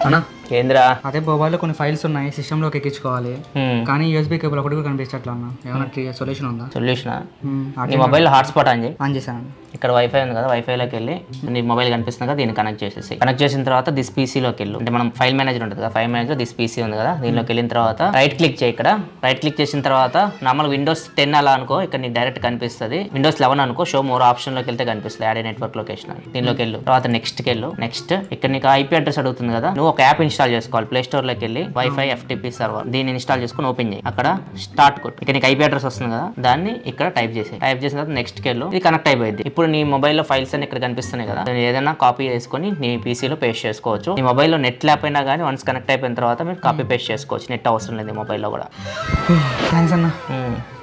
అన్నా కేంద్ర అదే మొబైల్లో కొన్ని ఫైల్స్ ఉన్నాయి సిస్టంలోకి ఎక్కించుకోవాలి కానీ యూఎస్బీ కేబుల్ ఒకటి కూడా కనిపించట్లా అన్న ఏమైనా సొల్యూషన్ ఉందా సొల్యూషన్ మ్మ్. నీ మొబైల్ హాట్స్పాట్ ఆన్ చేయి ఆన్ చేశాను ఇక్కడ వైఫై ఉంది కదా వైఫైలోకి వెళ్ళి నీ మొబైల్ కనిపిస్తుంది కదా దీన్ని కనెక్ట్ చేసేసి కనెక్ట్ చేసిన తర్వాత దిస్ పీసీలోకి వెళ్ళు అంటే మనం ఫైల్ మేనేజర్ ఉంటుంది కదా ఫైల్ మేనేజర్ దిస్ పీసీ ఉంది కదా దీనిలోకి వెళ్ళిన తర్వాత రైట్ క్లిక్ చేయి ఇక్కడ రైట్ క్లిక్ చేసిన తర్వాత నార్మల్ విండోస్ టెన్ అలా అనుకో ఇక్కడ నీకు డైరెక్ట్ కనిపిస్తుంది విండోస్ లెవెన్ అనుకో షో మోర్ ఆప్షన్లోకి వెళ్తే కనిపిస్తుంది యాడ్ నెట్వర్క్ లొకేషన్ అని దీనిలోకి వెళ్ళు తర్వాత నెక్స్ట్కి వెళ్ళు నెక్స్ట్ ఇక్కడ నీకు ఐపీ అడ్రస్ అడుగుతుంది కదా నువ్వు ఒక యాప్ ఇన్స్టాల్ చేసుకోవాలి ప్లే స్టోర్లోకి వెళ్ళి వైఫై ఎఫ్టీపీ సర్వర్ దీన్ని ఇన్స్టాల్ చేసుకుని ఓపెన్ చేయి అక్కడ స్టార్ట్ కొట్టు ఇక్కడ నీకు ఐపీ అడ్రస్ వస్తుంది కదా దాన్ని ఇక్కడ టైప్ చేసి టైప్ చేసిన తర్వాత నెక్స్ట్కి వెళ్ళు ఇది కనెక్ట్ అయిపోయింది ఇప్పుడు నీ మొబైల్లో ఫైల్స్ అన్ని ఇక్కడ కనిపిస్తున్నాయి కదా దాన్ని ఏదైనా కాపీ చేసుకొని నీ పీసీలో పేస్ట్ చేసుకోవచ్చు నీ మొబైల్లో నెట్ లేకపోయినా కానీ వన్స్ కనెక్ట్ అయిపోయిన తర్వాత మీరు కాపీ పేస్ట్ చేసుకోవచ్చు నెట్ అవసరం లేదు ఈ మొబైల్లో కూడా థ్యాంక్స్ అన్న మ్మ్.